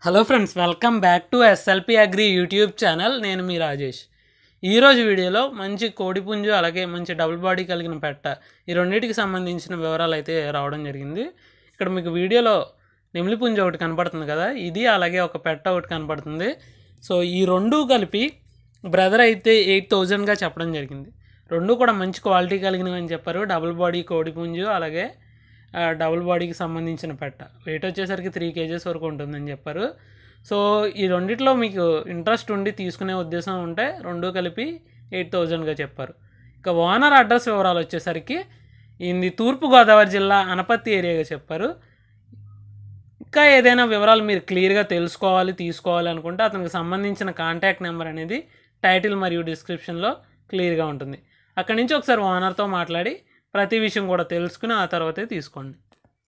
hello friends welcome back to S L P agri YouTube channel నేను మీ రాజేష్ ఈరోజు వీడియోలో మంచి కోడిపుంజు అలాగే మంచి డబుల్ బాడీ కలిగిన పెట్ట ఈ రెండింటికి సంబంధించిన వివరాలు అయితే రావడం జరిగింది ఇక్కడ మీకు వీడియోలో నెమిలి పుంజు ఒకటి కనపడుతుంది కదా ఇది అలాగే ఒక పెట్ట ఒకటి కనపడుతుంది సో ఈ రెండు కలిపి బ్రదర్ అయితే ఎయిట్ థౌజండ్గా చెప్పడం జరిగింది రెండు కూడా మంచి క్వాలిటీ కలిగినవి అని చెప్పారు డబుల్ బాడీ కోడిపుంజు అలాగే ఆ, డబుల్ బాడీకి సంబంధించిన పెట్ట వెయిట్ వచ్చేసరికి త్రీ కేజెస్ వరకు ఉంటుందని చెప్పారు సో ఈ రెండిట్లో మీకు ఇంట్రెస్ట్ ఉండి తీసుకునే ఉద్దేశం ఉంటే రెండు కలిపి ఎయిట్ థౌజండ్గా చెప్పారు ఇక ఓనర్ అడ్రస్ వివరాలు వచ్చేసరికి ఇది తూర్పుగోదావరి జిల్లా అనపత్తి ఏరియాగా చెప్పారు ఇంకా ఏదైనా వివరాలు మీరు క్లియర్గా తెలుసుకోవాలి తీసుకోవాలి అనుకుంటే అతనికి సంబంధించిన కాంటాక్ట్ నెంబర్ అనేది టైటిల్ మరియు డిస్క్రిప్షన్లో క్లియర్గా ఉంటుంది అక్కడి నుంచి ఒకసారి ఓనర్తో మాట్లాడి ప్రతి విషయం కూడా తెలుసుకుని ఆ తర్వాతే తీసుకోండి